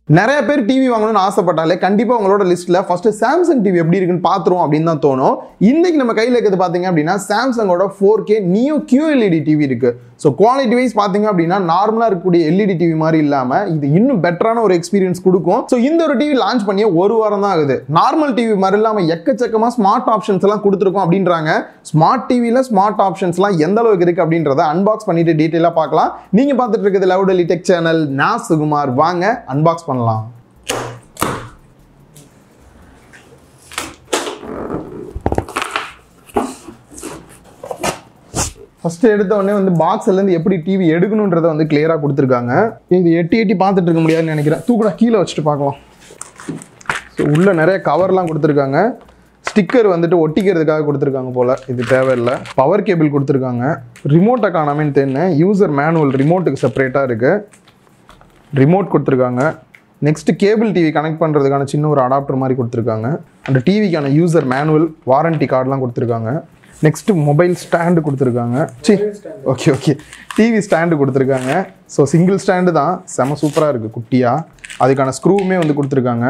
நிறைய பேர் டிவி வாங்கணும்னு ஆசைப்பட்டாலே கண்டிப்பா உங்களோட லிஸ்ட்ல ஃபர்ஸ்ட் சாம்சங் டிவி எப்படி இருக்குன்னு பாத்துருவோம் அப்படின்னு தான் தோணும் இன்னைக்கு நம்ம கையில இருக்கிறது பாத்தீங்க அப்படின்னா சாம்சங்கோட four K neo QLED TV இருக்கு ஸோ குவாலிட்டி வைஸ் பாத்தீங்க அப்படின்னா நார்மலா இருக்கக்கூடிய எல்இடி டிவி மாதிரி இல்லாம இது இன்னும் பெட்டரான ஒரு எக்ஸ்பீரியன்ஸ் கொடுக்கும் ஸோ இந்த ஒரு டிவி லான்ச் பண்ணிய ஒரு வாரம் தான் ஆகுது நார்மல் டிவி மாதிரி இல்லாம எக்கச்சக்கமா ஸ்மார்ட் ஆப்ஷன்ஸ் எல்லாம் கொடுத்துருக்கோம் அப்படின்றாங்க ஸ்மார்ட் டிவில ஸ்மார்ட் ஆப்ஷன்ஸ்லாம் எந்த அளவுக்கு இருக்கு அப்படின்றத அன்பாக்ஸ் பண்ணிட்டு டீட்டெயிலாக பார்க்கலாம் நீங்க பார்த்துட்டு இருக்கிறது லவுடலி டெக் சேனல் நான் சுகுமார் வாங்க அன்பாக்ஸ் பண்ணலாம் ஃபர்ஸ்ட் எடுத்த உடனே வந்து பாக்ஸ்ல இருந்து எப்படி டிவி எடுக்கணுன்றத வந்து கிளியரா கொடுத்துருக்காங்க இது எட்டி எட்டி பார்த்துட்டு இருக்க முடியாதுன்னு நினைக்கிறேன் தூக்குடா கீழே வச்சுட்டு பார்க்கலாம் ஸோ உள்ள நிறைய கவர்லாம் கொடுத்துருக்காங்க ஸ்டிக்கர் வந்துட்டு ஒட்டிக்கிறதுக்காக கொடுத்துருக்காங்க போல இது தேவையில்லை பவர் கேபிள் கொடுத்துருக்காங்க ரிமோட்டை காணாமன்னு தெரியும் யூசர் மேனுவல் ரிமோட்டுக்கு செப்பரேட்டாக இருக்கு ரிமோட் கொடுத்துருக்காங்க நெக்ஸ்ட் கேபிள் டிவி கனெக்ட் பண்ணுறதுக்கான சின்ன ஒரு அடாப்டர் மாதிரி கொடுத்துருக்காங்க அந்த டிவிக்கான யூசர் மேனுவல் வாரண்டி கார்டெலாம் கொடுத்துருக்காங்க நெக்ஸ்ட் மொபைல் ஸ்டாண்டு கொடுத்துருக்காங்க சி ஓகே ஓகே டிவி ஸ்டாண்டு கொடுத்துருக்காங்க ஸோ சிங்கிள் ஸ்டாண்டு தான் செம சூப்பராக இருக்குது குட்டியாக அதுக்கான ஸ்க்ரூவுமே வந்து கொடுத்துருக்காங்க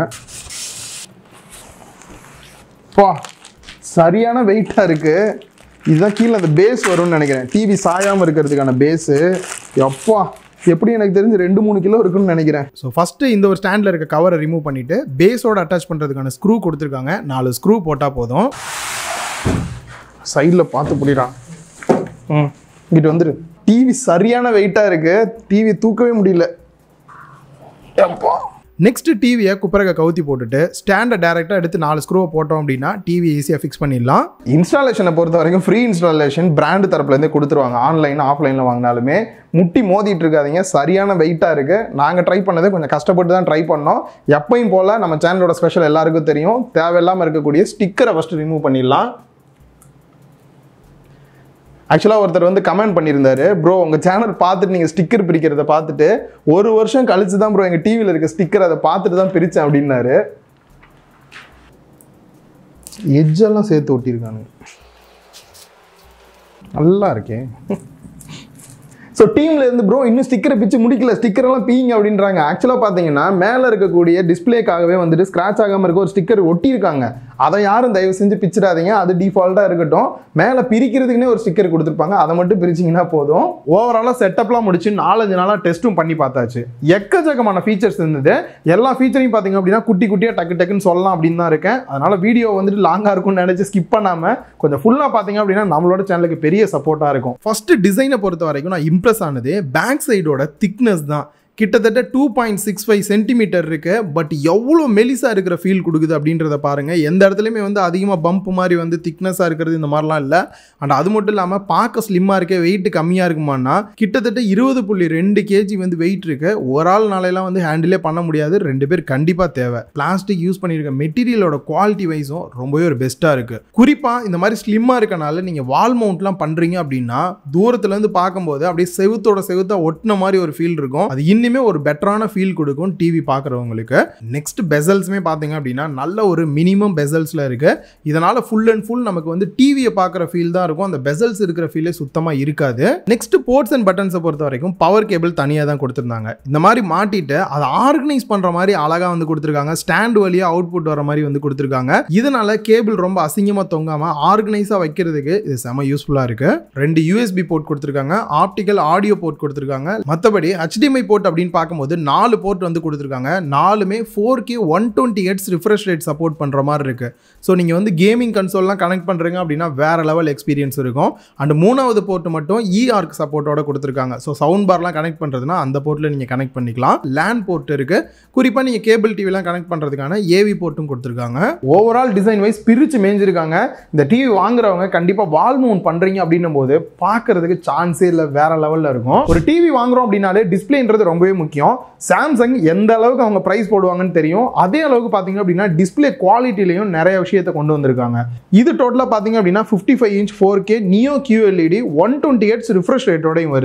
பா சரியான வெயிட்டாக இருக்கு இதுதான் கீழே அந்த பேஸ் வரும்னு நினைக்கிறேன் டிவி சாயாமல் இருக்கிறதுக்கான பேஸு எப்பா எப்படி எனக்கு தெரிஞ்சு ரெண்டு மூணு கிலோ இருக்குன்னு நினைக்கிறேன் ஸோ ஃபஸ்ட்டு இந்த ஒரு ஸ்டாண்டில் இருக்க கவரை ரிமூவ் பண்ணிவிட்டு பேஸோட அட்டாச் பண்ணுறதுக்கான ஸ்க்ரூ கொடுத்துருக்காங்க நாலு ஸ்க்ரூ போட்டால் போதும் சைடில் பார்த்து புடிறான் ம் இங்கிட்டு வந்துரு டிவி சரியான வெயிட்டாக இருக்கு டிவி தூக்கவே முடியல எப்பா நெக்ஸ்ட் டிவியை குப்பரக கவுத்தி போட்டுட்டு ஸ்டாண்டை டேரெக்டாக எடுத்து நாலு ஸ்க்ரூவை போட்டோம் அப்படின்னா டிவி ஈஸியாக ஃபிக்ஸ் பண்ணிடலாம் இன்ஸ்டாலேஷனை பொறுத்த வரைக்கும் ஃப்ரீ இன்ஸ்டாலேஷன் பிராண்டு தரப்புலேருந்தே கொடுத்துருவாங்க ஆன்லைன் ஆஃப்லைனில் வாங்கினாலுமே முட்டி மோதிட்டு இருக்காதீங்க சரியான வெயிட்டாக இருக்குது நாங்கள் ட்ரை பண்ணதே கொஞ்சம் கஷ்டப்பட்டு தான் ட்ரை பண்ணோம் எப்பயும் போல் நம்ம சேனலோட ஸ்பெஷல் எல்லாருக்கும் தெரியும் தேவையில்லாமல் இருக்கக்கூடிய ஸ்டிக்கரை ஃபஸ்ட்டு ரிமூவ் பண்ணிடலாம் ஆக்சுவலாக ஒருத்தர் வந்து கமெண்ட் பண்ணியிருந்தாரு ப்ரோ உங்கள் சேனல் பார்த்துட்டு நீங்கள் ஸ்டிக்கர் பிரிக்கிறத பார்த்துட்டு ஒரு வருஷம் கழிச்சு தான் ப்ரோ எங்கள் டிவியில் இருக்க ஸ்டிக்கர் அதை பார்த்துட்டு தான் பிரித்தேன் அப்படின்னாரு எட்ஜெல்லாம் சேர்த்து ஒட்டியிருக்கானுங்க நல்லா இருக்கே ஸோ டீம்ல இருந்து ப்ரோ இன்னும் ஸ்டிக்கரை பிச்சு முடிக்கல ஸ்டிக்கர் எல்லாம் பீங்க அப்படின்றாங்க ஆக்சுவலாக பார்த்தீங்கன்னா மேலே இருக்கக்கூடிய டிஸ்பிளேக்காகவே வந்துட்டு ஸ்க்ராட்ச் ஆகாமல் இருக்க ஒரு ஸ்டிக்கர் ஒட்டியிருக்காங்க அதை யாரும் தயவு செஞ்சு பிச்சிடாதீங்க அது டிஃபால்ட்டாக இருக்கட்டும் மேலே பிரிக்கிறதுக்குனே ஒரு ஸ்டிக்கர் கொடுத்துருப்பாங்க அதை மட்டும் பிரிச்சிங்கன்னா போதும் ஓவராலாக செட்டப்லாம் முடிச்சு நாலஞ்சு நாளாக டெஸ்ட்டும் பண்ணி பார்த்தாச்சு எக்கச்சக்கமான ஃபீச்சர்ஸ் இருந்தது எல்லா ஃபீச்சரையும் பார்த்தீங்க அப்படின்னா குட்டி குட்டியாக டக்கு டக்குன்னு சொல்லலாம் அப்படின்னு தான் இருக்கேன் அதனால வீடியோ வந்துட்டு லாங்காக இருக்கும்னு நினச்சி ஸ்கிப் பண்ணாமல் கொஞ்சம் ஃபுல்லாக பார்த்தீங்க அப்படின்னா நம்மளோட சேனலுக்கு பெரிய சப்போர்ட்டாக இருக்கும் ஃபஸ்ட்டு டிசைனை பொறுத்த வரைக்கும் நான் இம்ப்ரெஸ் ஆனது பேக் சைடோட திக்னஸ் தான் கிட்டத்தட்ட two point six five centimetre இருக்கு பட் எவ்வளோ மெலிசாக இருக்கிற ஃபீல் கொடுக்குது அப்படின்றத பாருங்க எந்த இடத்துலையுமே வந்து அதிகமாக பம்ப் மாதிரி வந்து திக்னஸாக இருக்கிறது இந்த மாதிரிலாம் இல்லை அண்ட் அது மட்டும் இல்லாமல் பார்க்க ஸ்லிம்மாக இருக்கே வெயிட் கம்மியாக இருக்குமானா கிட்டத்தட்ட இருபது புள்ளி ரெண்டு கேஜி வந்து வெயிட் இருக்கு ஒரு ஆள் நாளையெல்லாம் வந்து ஹேண்டிலே பண்ண முடியாது ரெண்டு பேர் கண்டிப்பாக தேவை பிளாஸ்டிக் யூஸ் பண்ணியிருக்க மெட்டீரியலோட குவாலிட்டி வைஸும் ரொம்பவே ஒரு பெஸ்ட்டாக இருக்கு குறிப்பாக இந்த மாதிரி ஸ்லிம்மாக இருக்கனால நீங்கள் வால் மவுண்ட்லாம் பண்ணுறீங்க அப்படின்னா தூரத்துலேருந்து பார்க்கும்போது அப்படியே செவுத்தோட செவுத்தா ஒட்டின மாதிரி ஒரு ஃபீல் இருக்கும் அது இன்னுமே ஒரு பெட்டரான ஃபீல் கொடுக்கும் டிவி பார்க்குறவங்களுக்கு நெக்ஸ்ட் பெசல்ஸுமே பார்த்தீங்க அப்படின்னா நல்ல ஒரு மினிமம் பெசல்ஸில் இருக்கு இதனால ஃபுல் அண்ட் ஃபுல் நமக்கு வந்து டிவியை பார்க்குற ஃபீல் தான் இருக்கும் அந்த பெசல்ஸ் இருக்கிற ஃபீலே சுத்தமாக இருக்காது நெக்ஸ்ட் போர்ட்ஸ் அண்ட் பட்டன்ஸை பொறுத்த வரைக்கும் பவர் கேபிள் தனியாக தான் கொடுத்துருந்தாங்க இந்த மாதிரி மாட்டிட்டு அதை ஆர்கனைஸ் பண்ணுற மாதிரி அழகாக வந்து கொடுத்துருக்காங்க ஸ்டாண்ட் வழியாக அவுட்புட் வர மாதிரி வந்து கொடுத்துருக்காங்க இதனால கேபிள் ரொம்ப அசிங்கமாக தொங்காமல் ஆர்கனைஸாக வைக்கிறதுக்கு இது செம யூஸ்ஃபுல்லாக இருக்கு ரெண்டு யூஎஸ்பி போர்ட் கொடுத்துருக்காங்க ஆப்டிக்கல் ஆடியோ போர்ட் கொடுத்துருக்காங்க மற்றபடி HDMI போர்ட் அப்படின்னு பார்க்கும்போது நாலு போர்ட் வந்து கொடுத்துருக்காங்க நாலுமே four K one twenty hertz refresh rate support பண்ணுற மாதிரி இருக்கு ஸோ நீங்கள் வந்து கேமிங் கன்சோல்லாம் கனெக்ட் பண்ணுறீங்க அப்படின்னா வேற லெவல் எக்ஸ்பீரியன்ஸ் இருக்கும் அண்ட் மூணாவது போர்ட் மட்டும் இஆர்க் சப்போர்ட்டோட கொடுத்துருக்காங்க ஸோ சவுண்ட் பார்லாம் கனெக்ட் பண்ணுறதுனா அந்த போர்ட்டில் நீங்கள் கனெக்ட் பண்ணிக்கலாம் லேண்ட் போர்ட் இருக்கு குறிப்பாக நீங்கள் கேபிள் டிவிலாம் கனெக்ட் பண்ணுறதுக்கான ஏவி போர்ட்டும் கொடுத்துருக்காங்க ஓவரால் டிசைன் வைஸ் பிரிச்சு மேய்ஞ்சிருக்காங்க இந்த டிவி வாங்குறவங்க கண்டிப்பா வால் மவுண்ட் பண்றீங்க அப்படின்னும் போது பார்க்கிறதுக்கு சான்ஸே இல்லை வேற லெவல்ல இருக்கும் ஒரு டிவி வாங்குறோம் அப்படின்னாலே டிஸ்பிளேன்றது ரொம்பவே முக்கியம் சாம்சங் எந்த அளவுக்கு அவங்க பிரைஸ் போடுவாங்கன்னு தெரியும் அதே அளவுக்கு பாத்தீங்க அப்படின்னா டிஸ்பிளே குவாலிட்டிலையும் நிறைய விஷயத்தை கொண்டு வந்திருக்காங்க இது டோட்டலா பாத்தீங்க அப்படின்னா fifty five inch four K neo QLED one twenty hertz refresh ரேட்டோடையும் வருது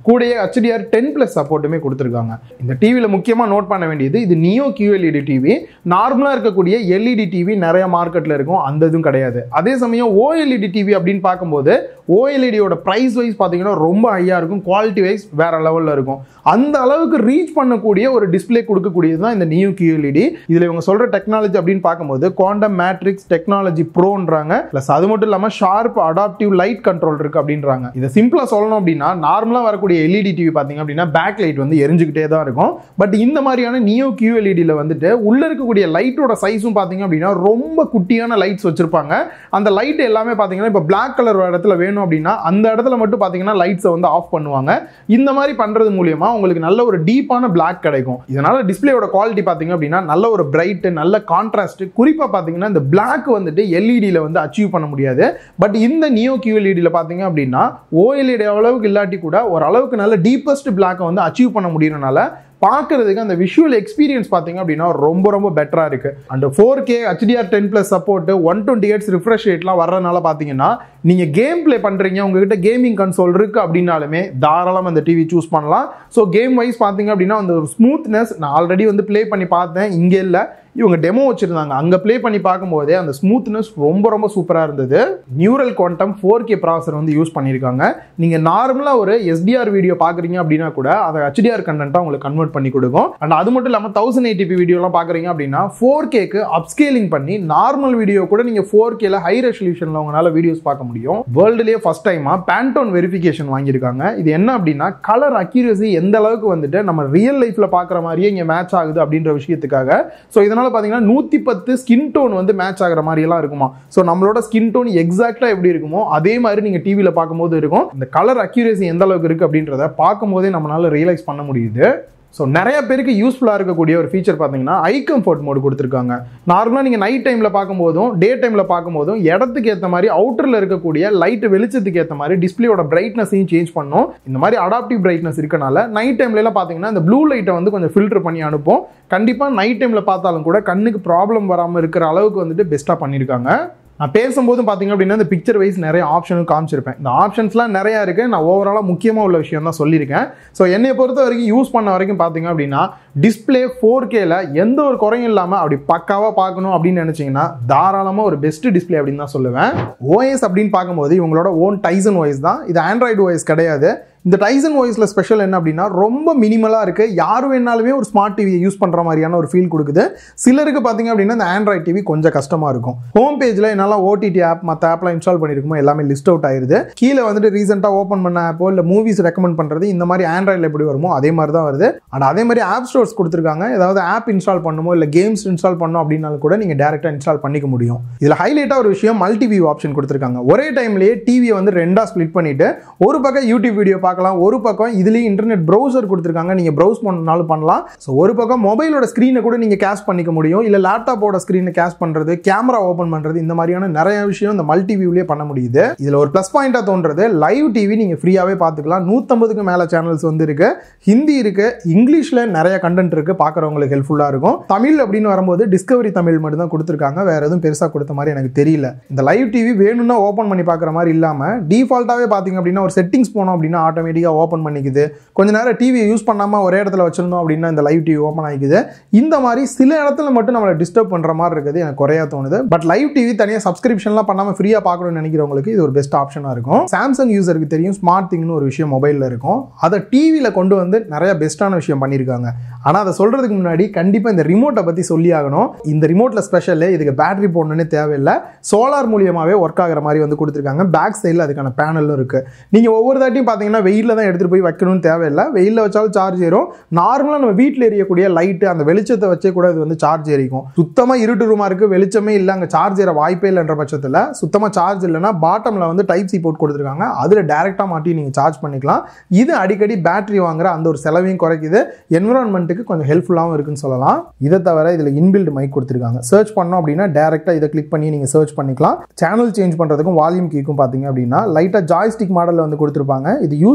கூடயே ஹெச்டிஆர் டென் ப்ளஸ் சப்போர்ட்டுமே கொடுத்துருக்காங்க இந்த டிவியில் முக்கியமாக நோட் பண்ண வேண்டியது இது நியோ கியூஎல்இடி டிவி நார்மலாக இருக்கக்கூடிய எல்இடி டிவி நிறைய மார்க்கெட்டில் இருக்கும் அந்த இதுவும் கிடையாது அதே சமயம் ஓஎல்இடி டிவி அப்படின்னு பார்க்கும்போது ஓஎல்இடியோட ப்ரைஸ் வைஸ் பார்த்தீங்கன்னா ரொம்ப ஹையாக இருக்கும் குவாலிட்டி வைஸ் வேற லெவலில் இருக்கும் அந்த அளவுக்கு ரீச் பண்ணக்கூடிய ஒரு டிஸ்பிளே கொடுக்கக்கூடியது தான் இந்த நியூ கியூஎல்இடி இதில் இவங்க சொல்கிற டெக்னாலஜி அப்படின்னு பார்க்கும்போது குவாண்டம் மேட்ரிக்ஸ் டெக்னாலஜி ப்ரோன்றாங்க ப்ளஸ் அது மட்டும் இல்லாமல் ஷார்ப் அடாப்டிவ் லைட் கண்ட்ரோல் இருக்கு அப்படின்றாங்க இதை சிம்பிளாக சொல்லணும் அப்படின்னா நார்மலாக வரக்கூடிய எல்இடி டிவி பார்த்தீங்க அப்படின்னா பேக் லைட் வந்து எரிஞ்சுக்கிட்டே தான் இருக்கும் பட் இந்த மாதிரியான நியோ கியூஎல்இடியில் வந்துட்டு உள்ள இருக்கக்கூடிய லைட்டோட சைஸும் பார்த்தீங்க அப்படின்னா ரொம்ப குட்டியான லைட்ஸ் வச்சிருப்பாங்க அந்த லைட் எல்லாமே பார்த்தீங்கன்னா இப்போ பிளாக் கலர் இடத்துல வேணும் அப்படின்னா அந்த இடத்துல மட்டும் பார்த்தீங்கன்னா லைட்ஸை வந்து ஆஃப் பண்ணுவாங்க இந்த மாதிரி பண்ணுறது மூலியமா உங்களுக்கு நல்ல ஒரு டீப்பான பிளாக் கிடைக்கும் இதனால டிஸ்பிளேயோட குவாலிட்டி பார்த்தீங்க அப்படின்னா நல்ல ஒரு பிரைட் நல்ல கான்ட்ராஸ்ட் குறிப்பாக பார்த்தீங்கன்னா இந்த பிளாக் வந்துட்டு எல்இடியில் வந்து அச்சீவ் பண்ண முடியாது பட் இந்த நியோ கியூஎல்இடியில் பார்த்தீங்க அப்படின்னா ஓஎல்இடி அளவுக்கு இல்லாட்டி கூட ஒரு அளவுக்கு நல்ல டீப்பஸ்ட் பிளாக்கை வந்து அச்சீவ் பண்ண முடியறனால பார்க்கறதுக்கு அந்த விஷுவல் எக்ஸ்பீரியன்ஸ் பார்த்தீங்க அப்படின்னா ரொம்ப ரொம்ப பெட்டராக இருக்கு and four K HDR ten plus support one twenty hertz refresh ரேட்லாம் வர்றதுனால பார்த்தீங்கன்னா நீங்கள் கேம் ப்ளே பண்ணுறீங்க உங்ககிட்ட கேமிங் கன்சோல் இருக்கு அப்படின்னாலுமே தாராளம் அந்த டிவி சூஸ் பண்ணலாம் ஸோ கேம் வைஸ் பார்த்தீங்க அப்படின்னா அந்த ஒரு ஸ்மூத்னஸ் நான் ஆல்ரெடி வந்து ப்ளே பண்ணி பார்த்தேன் இங்கே இல்லை இவங்க டெமோ வச்சிருந்தாங்க அங்கே ப்ளே பண்ணி பார்க்கும்போதே அந்த ஸ்மூத்னஸ் ரொம்ப ரொம்ப சூப்பராக இருந்தது நியூரல் குவாண்டம் ஃபோர் கே ப்ராசர் வந்து யூஸ் பண்ணியிருக்காங்க நீங்கள் நார்மலாக ஒரு எஸ்டிஆர் வீடியோ பார்க்குறீங்க அப்படின்னா கூட அதை ஹெச்டிஆர் கண்டென்ட்டாக உங்களுக்கு கன்வெர்ட் பண்ணி கொடுக்கும் அண்ட் அது மட்டும் இல்லாமல் தௌசண்ட் எயிட்டிபி வீடியோலாம் பார்க்குறீங்க அப்படின்னா ஃபோர் கேக்கு அப்ஸ்கேலிங் பண்ணி நார்மல் வீடியோ கூட நீங்கள் ஃபோர் கேல ஹை ரெசல்யூஷனில் உங்களால் வீடியோஸ் பார்க்க முடியும் வேர்ல்டுலேயே ஃபஸ்ட் டைமாக பேண்டோன் வெரிஃபிகேஷன் வாங்கியிருக்காங்க இது என்ன அப்படின்னா கலர் அக்யூரசி எந்த அளவுக்கு வந்துட்டு நம்ம ரியல் லைஃப்பில் பார்க்குற மாதிரியே இங்கே மேட்ச் ஆகுது அப்படின்ற விஷயத்துக்காக ஸோ இதனால் பார்த்தீங்கன்னா நூற்றி பத்து ஸ்கின் டோன் வந்து மேட்ச் ஆகிற மாதிரியெல்லாம் இருக்குமா ஸோ நம்மளோட ஸ்கின் டோன் எக்ஸாக்டாக எப்படி இருக்குமோ அதே மாதிரி நீங்கள் டிவியில் பார்க்கும்போது இருக்கும் இந்த கலர் அக்யூரேசி எந்த அளவுக்கு இருக்குது அப்படின்றத பார்க்கும்போதே நம்மளால ரியலைஸ் பண்ண முடியுது ஸோ நிறைய பேருக்கு யூஸ்ஃபுல்லாக இருக்கக்கூடிய ஒரு ஃபீச்சர் பார்த்தீங்கன்னா ஐ கம்ஃபர்ட் மோடு கொடுத்துருக்காங்க நார்மலாக நீங்கள் நைட் டைமில் பார்க்கும்போதும் டே டைமில் பார்க்கும்போதும் இடத்துக்கு ஏற்ற மாதிரி அவுட்டரில் இருக்கக்கூடிய லைட் வெளிச்சத்துக்கு ஏற்ற மாதிரி டிஸ்பிளேயோட பிரைட்னஸையும் சேஞ்ச் பண்ணும் இந்த மாதிரி அடாப்டிவ் பிரைட்னஸ் இருக்கனால நைட் டைம்லலாம் பார்த்தீங்கன்னா இந்த ப்ளூ லைட்டை வந்து கொஞ்சம் ஃபில்டர் பண்ணி அனுப்பும் கண்டிப்பாக நைட் டைமில் பார்த்தாலும் கூட கண்ணுக்கு ப்ராப்ளம் வராமல் இருக்கிற அளவுக்கு வந்துட்டு பெஸ்ட்டாக பண்ணியிருக்காங்க நான் பேசும்போதும் பார்த்தீங்க அப்படின்னா இந்த பிக்சர் வைஸ் நிறைய ஆப்ஷனும் காமிச்சிருப்பேன் இந்த ஆப்ஷன்ஸ்லாம் நிறையா இருக்குது நான் ஓவராலாக முக்கியமாக உள்ள விஷயம் தான் சொல்லியிருக்கேன் ஸோ என்னை பொறுத்த வரைக்கும் யூஸ் பண்ண வரைக்கும் பார்த்தீங்க அப்படின்னா டிஸ்பிளே ஃபோர் கேல எந்த ஒரு குறையும் இல்லாமல் அப்படி பக்காவாக பார்க்கணும் அப்படின்னு நினச்சிங்கன்னா தாராளமாக ஒரு பெஸ்ட் டிஸ்பிளே அப்படின்னு தான் சொல்லுவேன் ஓஎஸ் அப்படின்னு பார்க்கும்போது இவங்களோட ஓன் டைசன் ஓஎஸ் தான் இது ஆண்ட்ராய்டு ஓஎஸ் கிடையாது இந்த டைசன் வாய்ஸில் ஸ்பெஷல் என்ன அப்படின்னா ரொம்ப மினிமலாக இருக்குது யார் வேணாலுமே ஒரு ஸ்மார்ட் டிவியை யூஸ் பண்ணுற மாதிரியான ஒரு ஃபீல் கொடுக்குது சிலருக்கு பார்த்தீங்க அப்படின்னா இந்த ஆண்ட்ராய்ட் டிவி கொஞ்சம் கஷ்டமாக இருக்கும் ஹோம் பேஜில் என்னால் ஓடிடி ஆப் மற்ற ஆப்லாம் இன்ஸ்டால் பண்ணியிருக்குமோ எல்லாமே லிஸ்ட் அவுட் ஆயிருது கீழே வந்துட்டு ரீசெண்டாக ஓப்பன் பண்ண ஆப்போ இல்லை மூவிஸ் ரெக்கமெண்ட் பண்ணுறது இந்த மாதிரி ஆண்ட்ராய்டில் எப்படி வருமோ அதே மாதிரி தான் வருது அண்ட் அதே மாதிரி ஆப் ஸ்டோர்ஸ் கொடுத்துருக்காங்க ஏதாவது ஆப் இன்ஸ்டால் பண்ணுமோ இல்லை கேம்ஸ் இன்ஸ்டால் பண்ணோம் அப்படின்னாலும் கூட நீங்கள் டேரெக்டாக இன்ஸ்டால் பண்ணிக்க முடியும் இதில் ஹைலைட்டாக ஒரு விஷயம் மல்டி வியூ ஆப்ஷன் கொடுத்துருக்காங்க ஒரே டைம்லேயே டிவியை வந்து ரெண்டாக ஸ்ப்ளிட் பண்ணிட்டு ஒரு பக்கம் யூடியூப் வீடியோ பார்க்கலாம் ஒரு பக்கம் இதுலேயும் இன்டர்நெட் ப்ரௌசர் கொடுத்துருக்காங்க நீங்கள் ப்ரௌஸ் பண்ணாலும் பண்ணலாம் ஸோ ஒரு பக்கம் மொபைலோட ஸ்க்ரீனை கூட நீங்கள் கேஷ் பண்ணிக்க முடியும் இல்லை லேப்டாப்போட ஸ்க்ரீனை கேஷ் பண்ணுறது கேமரா ஓப்பன் பண்ணுறது இந்த மாதிரியான நிறைய விஷயம் இந்த மல்டி வியூலேயே பண்ண முடியுது இதில் ஒரு ப்ளஸ் பாயிண்டாக தோன்றது லைவ் டிவி நீங்கள் ஃப்ரீயாகவே பார்த்துக்கலாம் நூற்றம்பதுக்கு மேலே சேனல்ஸ் வந்து இருக்கு ஹிந்தி இருக்கு இங்கிலீஷில் நிறைய கண்டென்ட் இருக்கு பார்க்குறவங்களுக்கு ஹெல்ப்ஃபுல்லாக இருக்கும் தமிழ் அப்படின்னு வரும்போது டிஸ்கவரி தமிழ் மட்டும் தான் கொடுத்துருக்காங்க வேற எதுவும் பெருசாக கொடுத்த மாதிரி எனக்கு தெரியல இந்த லைவ் டிவி வேணும்னா ஓப்பன் பண்ணி பார்க்குற மாதிரி இல்லாமல் டிஃபால்ட்டாகவே பார்த்தீங்க அப்படின்னா ஒரு செட்டிங்ஸ் போனோம் அப்படின்னா ஆட்டோமேட்டிக்காக ஓப்பன் பண்ணிக்குது கொஞ்ச நேரம் டிவியை யூஸ் பண்ணாமல் ஒரே இடத்துல வச்சிருந்தோம் அப்படின்னா இந்த லைவ் டிவி ஓப்பன் ஆகிக்குது இந்த மாதிரி சில இடத்துல மட்டும் நம்மளை டிஸ்டர்ப் பண்ணுற மாதிரி இருக்குது எனக்கு குறையா தோணுது பட் லைவ் டிவி தனியாக சப்ஸ்கிரிப்ஷன்லாம் பண்ணாமல் ஃப்ரீயாக பார்க்கணும்னு நினைக்கிறவங்களுக்கு இது ஒரு பெஸ்ட் ஆப்ஷனாக இருக்கும் சாம்சங் யூசருக்கு தெரியும் ஸ்மார்ட் திங்னு ஒரு விஷயம் மொபைலில் இருக்கும் அதை டிவியில் கொண்டு வந்து நிறைய பெஸ்ட்டான விஷயம் பண்ணியிருக்காங்க ஆனால் அதை சொல்கிறதுக்கு முன்னாடி கண்டிப்பாக இந்த ரிமோட்டை பற்றி சொல்லி ஆகணும் இந்த ரிமோட்டில் ஸ்பெஷல் இதுக்கு பேட்டரி போடணுன்னு தேவையில்லை சோலார் மூலியமாகவே ஒர்க் ஆகிற மாதிரி வந்து கொடுத்துருக்காங்க பேக் சைடில் அதுக்கான பேனலும் இருக்குது நீங்கள் ஒவ்வொரு தாட்டியும் பார்த்தீங்கன்னா வெயிலில் தான் எடுத்துகிட்டு போய் வைக்கணும்னு தேவையில்லை வெயிலில் வச்சாலும் சார்ஜ் ஏறும் நார்மலாக நம்ம வீட்டில் எரியக்கூடிய லைட்டு அந்த வெளிச்சத்தை வச்சே கூட இது வந்து சார்ஜ் ஏறிக்கும் சுத்தமாக இருட்டு ரூமாக இருக்குது வெளிச்சமே இல்லை அங்கே சார்ஜ் ஏற வாய்ப்பே இல்லைன்ற பட்சத்தில் சுத்தமாக சார்ஜ் இல்லைன்னா பாட்டமில் வந்து டைப் சி போர்ட் கொடுத்துருக்காங்க அதில் டேரெக்டாக மாட்டி நீங்கள் சார்ஜ் பண்ணிக்கலாம் இது அடிக்கடி பேட்டரி வாங்குற அந்த ஒரு செலவையும் குறைக்குது என்விரான்மெண்ட்டுக்கு கொஞ்சம் ஹெல்ப்ஃபுல்லாகவும் இருக்குன்னு சொல்லலாம் இதை தவிர இதில் இன்பில்ட் மைக் கொடுத்துருக்காங்க சர்ச் பண்ணோம் அப்படின்னா டேரெக்டாக இதை கிளிக் பண்ணி நீங்கள் சர்ச் பண்ணிக்கலாம் சேனல் சேஞ்ச் பண்ணுறதுக்கும் வால்யூம் கீக்கும் பார்த்தீங்க அப்படின்னா லைட்டாக ஜாய்ஸ்டிக் மாடலில் வந்து கொடுத்துருப்பாங்க இது யூஸ்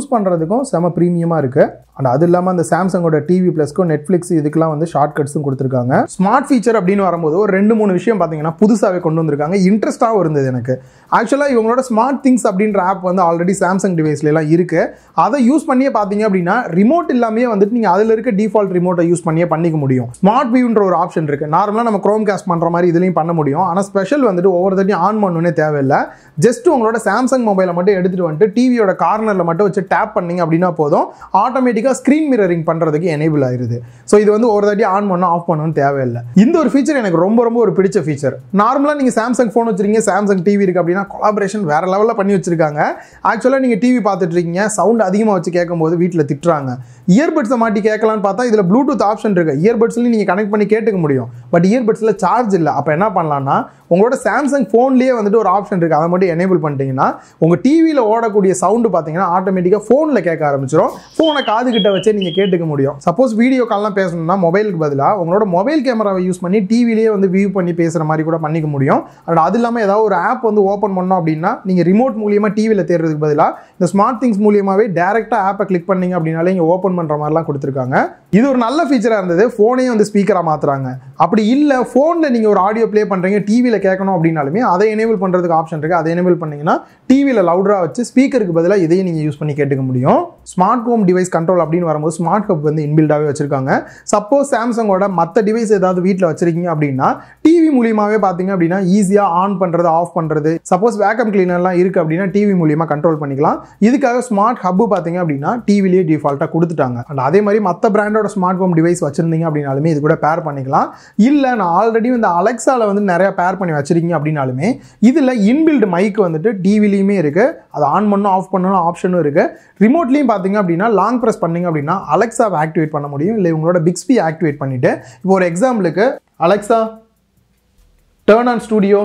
யூஸ் பண்ணுறதுக்கும் செம ப்ரீமியமாக இருக்குது அண்ட் அது இல்லாமல் அந்த சாம்சங்கோட டிவி ப்ளஸ்க்கும் நெட்ஃப்ளிக்ஸ் இதுக்கெல்லாம் வந்து ஷார்ட் கட்ஸும் கொடுத்துருக்காங்க ஸ்மார்ட் ஃபீச்சர் அப்படின்னு வரும்போது ஒரு ரெண்டு மூணு விஷயம் பார்த்தீங்கன்னா புதுசாகவே கொண்டு வந்திருக்காங்க இன்ட்ரெஸ்ட்டாகவும் இருந்தது எனக்கு ஆக்சுவலாக இவங்களோட ஸ்மார்ட் திங்ஸ் அப்படின்ற ஆப் வந்து ஆல்ரெடி சாம்சங் டிவைஸ்லாம் இருக்குது அதை யூஸ் பண்ணியே பார்த்தீங்க அப்படின்னா ரிமோட் இல்லாமே வந்துட்டு நீங்கள் அதில் இருக்க டிஃபால்ட் ரிமோட்டை யூஸ் பண்ணியே பண்ணிக்க முடியும் ஸ்மார்ட் வியூன்ற ஒரு ஆப்ஷன் இருக்குது நார்மலாக நம்ம க்ரோம் கேஸ்ட் பண்ணுற மாதிரி இதுலையும் பண்ண முடியும் ஆனால் ஸ்பெஷல் வந்துட்டு ஒவ்வொரு தட்டியும் ஆன் பண்ணணுன்னே தேவையில்லை ஜஸ்ட் உங்களோட சாம்சங் மொபைலை மட்டும் எடுத்துகிட்டு வந்துட்டு டிவியோட கார்னரில் மட்டும் வச்சு டேப் பண்ணீங்க அப்படின்னா போதும் ஆட்டோமேட்டிக்காக ஸ்க்ரீன் மிரரிங் பண்ணுறதுக்கு எனேபிள் ஆயிருது ஸோ இது வந்து ஒரு தாட்டி ஆன் பண்ணணும் ஆஃப் பண்ணணும்னு தேவையில்லை இந்த ஒரு ஃபீச்சர் எனக்கு ரொம்ப ரொம்ப ஒரு பிடிச்ச ஃபீச்சர் நார்மலாக நீங்கள் சாம்சங் ஃபோன் வச்சிருக்கீங்க சாம்சங் டிவி இருக்குது அப்படின்னா கொலாபரேஷன் வேற லெவலில் பண்ணி வச்சிருக்காங்க ஆக்சுவலாக நீங்கள் டிவி பார்த்துட்டு இருக்கீங்க சவுண்ட் அதிகமாக வச்சு கேட்கும்போது வீட்டில் திட்டுறாங்க இயர்பட்ஸை மாட்டி கேட்கலான்னு பார்த்தா இதில் ப்ளூடூத் ஆப்ஷன் இருக்குது இயர்பட்ஸ்லையும் நீங்கள் கனெக்ட் பண்ணி கேட்டுக்க முடியும் பட் இயர்பட்ஸில் சார்ஜ் இல்லை அப்போ என்ன பண்ணலாம்னா உங்களோட சாம்சங் ஃபோன்லேயே வந்துட்டு ஒரு ஆப்ஷன் இருக்குது அதை மட்டும் எனேபிள் பண்ணிட்டீங்கன்னா உங்கள் டிவியில் ஓடக்கூடிய சவுண்டு பார்த்தீங்கன்னா ஆட்டோமேட்டிக்காக ஃபோனில் கேட்க ஆரம்பிச்சிடும் ஃபோனை காது கிட்ட வச்சே நீங்கள் கேட்டுக்க முடியும் சப்போஸ் வீடியோ கால்லாம் பேசணும்னா மொபைலுக்கு பதிலாக உங்களோட மொபைல் கேமராவை யூஸ் பண்ணி டிவிலேயே வந்து வியூ பண்ணி பேசுகிற மாதிரி கூட பண்ணிக்க முடியும் அண்ட் அது இல்லாமல் ஏதாவது ஒரு ஆப் வந்து ஓப்பன் பண்ணோம் அப்படின்னா நீங்கள் ரிமோட் மூலியமாக டிவியில் தேடுறதுக்கு பதிலாக இந்த ஸ்மார்ட் திங்ஸ் மூலியமாகவே டேரெக்டாக ஆப்பை கிளிக் பண்ணீங்க அப்படின்னாலே இங்கே ஓப்பன் பண்ணுற மாதிரிலாம் கொடுத்துருக்காங்க இது ஒரு நல்ல ஃபீச்சராக இருந்தது ஃபோனையும் வந்து ஸ்பீக்கராக மாற்றுறாங்க அப்படி இல்லை ஃபோனில் நீங்கள் ஒரு ஆடியோ ப்ளே பண்ணுறீங்க டிவியில் கேட்கணும் அப்படின்னாலுமே அதை எனேபிள் பண்ணுறதுக்கு ஆப்ஷன் இருக்குது அதை எனேபிள் பண்ணீங்கன்னா டிவியில் லவுடராக வச்சு ஸ்பீக்கருக்கு பதிலாக இதையும் நீங்கள் யூஸ் பண்ணி கேட்டுக்க முடியும் ஸ்மார்ட் ஹோம் டிவைஸ் கண்ட்ரோல் அப்படின்னு வரும்போது ஸ்மார்ட் ஹப் வந்து இன்பில்டாகவே வச்சிருக்காங்க சப்போஸ் சாம்சங்கோட மற்ற டிவைஸ் ஏதாவது வீட்டில் வச்சிருக்கீங்க அப்படின்னா டிவி மூலியமாகவே பார்த்தீங்க அப்படின்னா ஈஸியாக ஆன் பண்ணுறது ஆஃப் பண்ணுறது சப்போஸ் வேக்கம் கிளீனர்லாம் இருக்குது அப்படின்னா டிவி மூலியமாக கண்ட்ரோல் பண்ணிக்கலாம் இதுக்காக ஸ்மார்ட் ஹப் பார்த்தீங்க அப்படின்னா டிவிலேயே டிஃபால்ட்டாக கொடுத்துட்டாங்க அண்ட் அதே மாதிரி மற்ற பிராண்டோட ஸ்மார்ட் ஹோம் டிவைஸ் வச்சிருந்தீங்க அப்படின்னாலுமே இது கூட பேர் பண்ணிக்கலாம் இல்லை நான் ஆல்ரெடி இந்த அலெக்ஸாவில் வந்து நிறைய பேர் பண்ணி வச்சிருக்கீங்க அப்படின்னாலுமே இதில் இன்பில்ட் மைக் வந்துட்டு டிவிலையுமே இருக்குது அதை ஆன் பண்ணணும் ஆஃப் பண்ணணும் ஆப்ஷனும் இருக்குது ரிமோட்லேயும் பார்த்தீங்க அப்படின்னா லாங் ப்ரெஸ் பண்ணீங்க அப்படின்னா அலெக்ஸாவை ஆக்டிவேட் பண்ண முடியும் இல்லை உங்களோட பிக்ஸ்பி ஆக்டிவேட் பண்ணிவிட்டு இப்போ ஒரு எக்ஸாம்பிளுக்கு Alexa turn on studio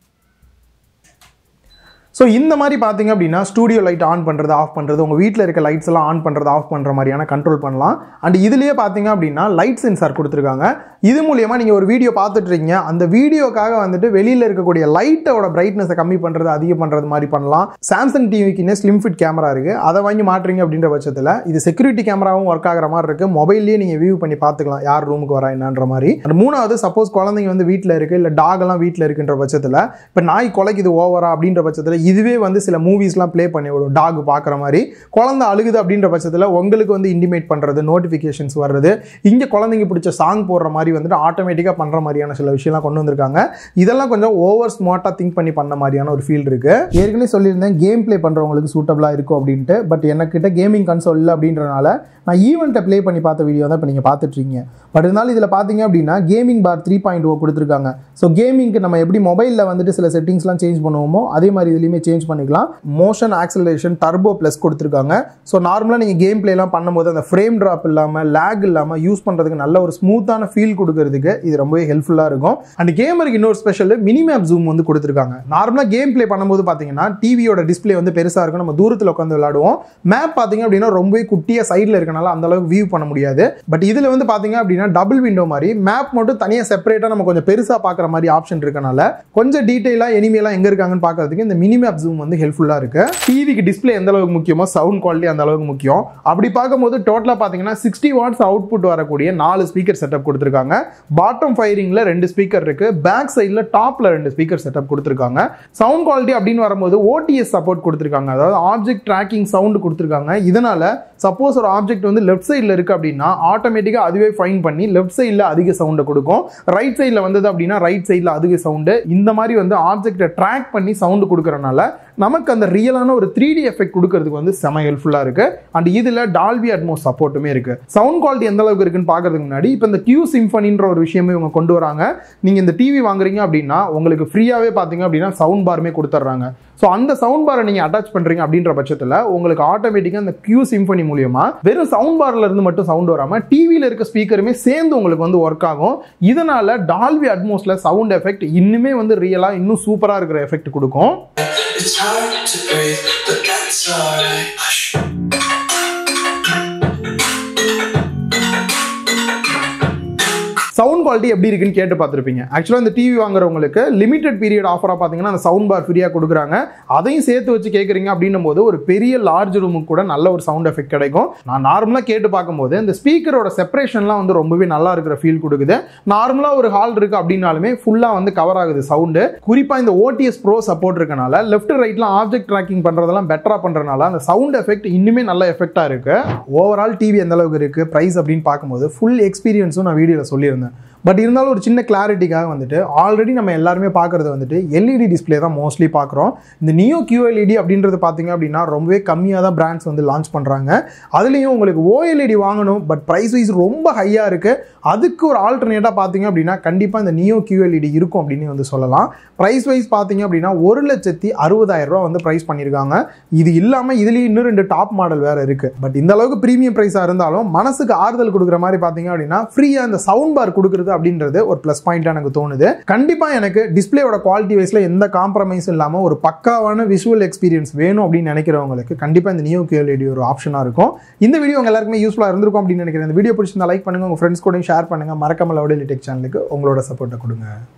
so இந்த மாதிரி பார்த்தீங்க அப்படின்னா ஸ்டூடியோ லைட் ஆன் பண்ணுறது ஆஃப் பண்ணுறது உங்கள் வீட்டில் இருக்க லைட்ஸ் எல்லாம் ஆன் பண்ணுறது ஆஃப் பண்ணுற மாதிரியான கண்ட்ரோல் பண்ணலாம் அண்ட் இதுலேயே பார்த்தீங்க அப்படின்னா லைட் சென்சார் கொடுத்துருக்காங்க இது மூலியமாக நீங்கள் ஒரு வீடியோ பார்த்துட்டு இருக்கீங்க அந்த வீடியோக்காக வந்துட்டு வெளியில் இருக்கக்கூடிய லைட்டோட பிரைட்னஸை கம்மி பண்ணுறது அதிகம் பண்ணுறது மாதிரி பண்ணலாம் சாம்சங் டிவிக்குன்னே ஸ்லிம் ஃபிட் கேமரா இருக்குது அதை வாங்கி மாட்டுறீங்க அப்படின்ற பட்சத்தில் இது செக்யூரிட்டி கேமராவும் ஒர்க் ஆகிற மாதிரி இருக்குது மொபைல்லேயே நீங்கள் வியூ பண்ணி பார்த்துக்கலாம் யார் ரூமுக்கு வரா என்னன்ற மாதிரி அண்ட் மூணாவது சப்போஸ் குழந்தைங்க வந்து வீட்டில் இருக்குது இல்லை டாக் எல்லாம் வீட்டில் இருக்குன்ற பட்சத்தில் இப்போ நாய் கொலைக்குது ஓவரா அப்படின்ற பட்சத்தில் இதுவே வந்து சில மூவிஸ்லாம் ப்ளே பண்ணி விடும் டாக் பார்க்குற மாதிரி குழந்தை அழுகுது அப்படின்ற பட்சத்தில் உங்களுக்கு வந்து இன்டிமேட் பண்ணுறது நோட்டிஃபிகேஷன்ஸ் வர்றது இங்கே குழந்தைங்க பிடிச்ச சாங் போடுற மாதிரி வந்துட்டு ஆட்டோமேட்டிக்காக பண்ணுற மாதிரியான சில விஷயம்லாம் கொண்டு வந்திருக்காங்க இதெல்லாம் கொஞ்சம் ஓவர் ஸ்மார்ட்டாக திங்க் பண்ணி பண்ண மாதிரியான ஒரு ஃபீல் இருக்குது ஏற்கனவே சொல்லியிருந்தேன் கேம் ப்ளே பண்ணுறவங்களுக்கு சூட்டபிளாக இருக்கும் அப்படின்ட்டு பட் எனக்கிட்ட கேமிங் கன்சோல் இல்லை அப்படின்றனால நான் ஈவெண்ட்டை ப்ளே பண்ணி பார்த்த வீடியோ தான் இப்போ நீங்கள் பார்த்துட்ருக்கீங்க பட் இருந்தாலும் இதில் பார்த்தீங்க அப்படின்னா gaming bar three point o கொடுத்துருக்காங்க ஸோ கேமிங்க்கு நம்ம எப்படி மொபைலில் வந்துட்டு சில செட்டிங்ஸ்லாம் சேஞ்ச் பண்ணுவோமோ அதே மாதிரி இதுலேயுமே சேஞ்ச் பண்ணிக்கலாம் மோஷன் ஆக்சலரேஷன் டர்போ ப்ளஸ் கொடுத்துருக்காங்க ஸோ நார்மலாக நீங்கள் கேம் ப்ளேலாம் பண்ணும்போது அந்த ஃப்ரேம் ட்ராப் இல்லாமல் லேக் இல்லாமல் யூஸ் பண்ணுறதுக்கு நல்ல ஒரு ஸ்மூத்தான ஃபீல் கொடுக்கறதுக்கு இது ரொம்பவே ஹெல்ப்ஃபுல்லாக இருக்கும் அண்ட் கேமருக்கு இன்னொரு ஸ்பெஷல் மினிமேப் ஜூம் வந்து கொடுத்துருக்காங்க நார்மலாக கேம் ப்ளே பண்ணும்போது பார்த்தீங்கன்னா டிவியோட டிஸ்பிளே வந்து பெருசாக இருக்கும் நம்ம தூரத்தில் உட்காந்து விளையாடுவோம் மேப் பார்த்தீங்க அப்படின்னா ரொம்பவே குட்டியாக சைடில் இருக்கனால அந்த அளவுக்கு வியூ பண்ண முடியாது பட் இதில் வந்து பார்த்தீங்க அப்படின்னா டபுள் விண்டோ மாதிரி மேப் மட்டும் தனியாக செப்பரேட்டாக நம்ம கொஞ்சம் பெருசாக பார்க்குற மாதிரி ஆப்ஷன் இருக்கனால கொஞ்சம் டீட்டெயிலாக எனிமையெல்லாம் எங்கே இருக்காங்கன்னு பார்க்கறதுக்கு இந்த மினிமேப் ஜூம் வந்து ஹெல்ப்ஃபுல்லாக இருக்கு டிவிக்கு டிஸ்பிளே எந்த அளவுக்கு முக்கியமோ சவுண்ட் குவாலிட்டி அந்த அளவுக்கு முக்கியம் அப்படி பார்க்கும்போது டோட்டலாக பார்த்தீங்கன்னா சிக்ஸ்டி வாட்ஸ் அவுட்புட் வரக்கூடிய நாலு ஸ்பீக்கர் செட்டப் கொடுத்துருக்காங்க பாட்டம் ஃபயரிங்கில் ரெண்டு ஸ்பீக்கர் இருக்கு பேக் சைடில் டாப்பில் ரெண்டு ஸ்பீக்கர் செட்டப் கொடுத்துருக்காங்க சவுண்ட் குவாலிட்டி அப்படின்னு வரும்போது ஓடிஎஸ் சப்போர்ட் கொடுத்துருக்காங்க அதாவது ஆப்ஜெக்ட் ட்ராக்கிங் சவுண்ட் கொடுத்துருக்காங்க இதனால சப்போஸ் ஒரு ஆப்ஜெக்ட் வந்து லெஃப்ட் சைடில் இருக்கு அப்படின்னா ஆட்டோமேட்டிக்காக அதுவே ஃபைன் பண்ணி லெஃப்ட் சைடில் அதிக சவுண்டை கொடுக்கும் ரைட் சைடில் வந்தது அப்படின்னா ரைட் சைடில் அதிக சவுண்டு இந்த மாதிரி வந்து ஆப்ஜெக்டை ட்ராக் பண்ணி சவுண்டு கொடுக்கறனால நமக்கு அந்த ரியலான ஒரு த்ரீ டி எஃபெக்ட் கொடுக்கறதுக்கு வந்து செம ஹெல்ப்ஃபுல்லாக இருக்கு அண்ட் இதில் டால்பி அட்மோஸ் சப்போர்ட்டுமே இருக்கு சவுண்ட் குவாலிட்டி எந்த அளவுக்கு இருக்குன்னு பார்க்கறதுக்கு முன்னாடி இப்போ இந்த கியூ சிம்ஃபனின்ற ஒரு விஷயமே இவங்க கொண்டு வராங்க நீங்கள் இந்த டிவி வாங்குறீங்க அப்படின்னா உங்களுக்கு ஃப்ரீயாகவே பார்த்தீங்க அப்படின்னா சவுண்ட் பாருமே கொடுத்துட்றாங்க ஸோ அந்த சவுண்ட் பாரை நீங்கள் அட்டாச் பண்ணுறீங்க அப்படின்ற பட்சத்தில் உங்களுக்கு ஆட்டோமேட்டிக்காக அந்த கியூ சிம்ஃபனி மூலியமா வெறும் சவுண்ட் பார்ல இருந்து மட்டும் சவுண்ட் வராமல் டிவியில் இருக்க ஸ்பீக்கருமே சேர்ந்து உங்களுக்கு வந்து ஒர்க் ஆகும் இதனால டால்பி அட்மோஸ்ல சவுண்ட் எஃபெக்ட் இன்னுமே வந்து ரியலாக இன்னும் சூப்பராக இருக்கிற எஃபெக்ட் கொடுக்கும் It's hard to breathe, but that's alright. Hush. Sound quality எப்படி இருக்குன்னு கேட்டு பார்த்துருப்பீங்க ஆக்சுவலாக இந்த டிவி வாங்குறவங்களுக்கு லிமிடெட் பீரியட் ஆஃபராக பார்த்தீங்கன்னா அந்த சவுண்ட் பார் ஃப்ரீயாக கொடுக்குறாங்க அதையும் சேர்த்து வச்சு கேட்குறீங்க அப்படின்னும் போது ஒரு பெரிய லார்ஜ் ரூமுக்கு கூட நல்ல ஒரு சவுண்ட் எஃபெக்ட் கிடைக்கும் நான் நார்மலாக கேட்டு பார்க்கும்போது இந்த ஸ்பீக்கரோட செப்பரேஷன்லாம் வந்து ரொம்பவே நல்லா இருக்கிற ஃபீல் கொடுக்குது நார்மலாக ஒரு ஹால் இருக்கு அப்படின்னாலுமே ஃபுல்லாக வந்து கவர் ஆகுது சவுண்டு குறிப்பாக இந்த ஓடிஎஸ் ப்ரோ சப்போர்ட் இருக்கனால லெஃப்ட் ரைட்லாம் ஆப்ஜெக்ட் ட்ராக்கிங் பண்ணுறதெல்லாம் பெட்டராக பண்ணுறதுனால அந்த சவுண்ட் எஃபெக்ட் இன்னுமே நல்ல எஃபெக்டாக இருக்கு ஓவரால் டிவி எந்த அளவுக்கு இருக்கு ப்ரைஸ் அப்படின்னு பார்க்கும்போது ஃபுல் எக்ஸ்பீரியன்ஸும் நான் வீடியோவில் சொல்லியிருந்தேன் பட் இருந்தாலும் ஒரு சின்ன கிளாரிட்டிக்காக வந்துட்டு ஆல்ரெடி நம்ம எல்லாருமே பார்க்குறது வந்துட்டு எல்இடி டிஸ்ப்ளே தான் மோஸ்ட்லி பார்க்குறோம் இந்த நியோ கியூஎல்இடி அப்படின்றது பார்த்தீங்க அப்படின்னா ரொம்பவே கம்மியாக தான் பிராண்ட்ஸ் வந்து லான்ச் பண்ணுறாங்க அதுலேயும் உங்களுக்கு ஓஎல்இடி வாங்கணும் பட் ப்ரைஸ் வைஸ் ரொம்ப ஹையாக இருக்குது அதுக்கு ஒரு ஆல்டர்னேட்டாக பார்த்தீங்க அப்படின்னா கண்டிப்பாக இந்த நியோ கியூஎல்இடி இருக்கும் அப்படின்னு வந்து சொல்லலாம் ப்ரைஸ் வைஸ் பார்த்தீங்க அப்படின்னா ஒரு லட்சத்தி அறுபதாயிரம் ரூபா வந்து ப்ரைஸ் பண்ணியிருக்காங்க இது இல்லாமல் இதுலேயும் இன்னும் ரெண்டு டாப் மாடல் வேறு இருக்குது பட் இந்த அளவுக்கு ப்ரீமியம் ப்ரைஸாக இருந்தாலும் மனசுக்கு ஆறுதல் கொடுக்குற மாதிரி பார்த்தீங்க அப்படின்னா ஃப்ரீயாக இந்த சவுண்ட் பார் கொடுக்குறது அப்படின்றது ஒரு ப்ளஸ் பாயிண்டாக எனக்கு தோணுது கண்டிப்பாக எனக்கு டிஸ்பிளேயோட குவாலிட்டி வைஸில் எந்த காம்ப்ரமைஸும் இல்லாமல் ஒரு பக்காவான விஷுவல் எக்ஸ்பீரியன்ஸ் வேணும் அப்படின்னு நினைக்கிறவங்களுக்கு கண்டிப்பாக இந்த நியோ கியூஎல்இடி ஒரு ஆப்ஷனாக இருக்கும் இந்த வீடியோ உங்க எல்லாருக்குமே யூஸ்ஃபுல்லாக இருந்திருக்கும் அப்படின்னு நினைக்கிறேன் இந்த வீடியோ பிடிச்சிருந்தா லைக் பண்ணுங்க உங்கள் ஃப்ரெண்ட்ஸ் கூட ஷேர் பண்ணுங்க மறக்காம லவுடலி டெக் சேனலுக்கு உங்களோட சப்போர்ட்டை கொடுங்க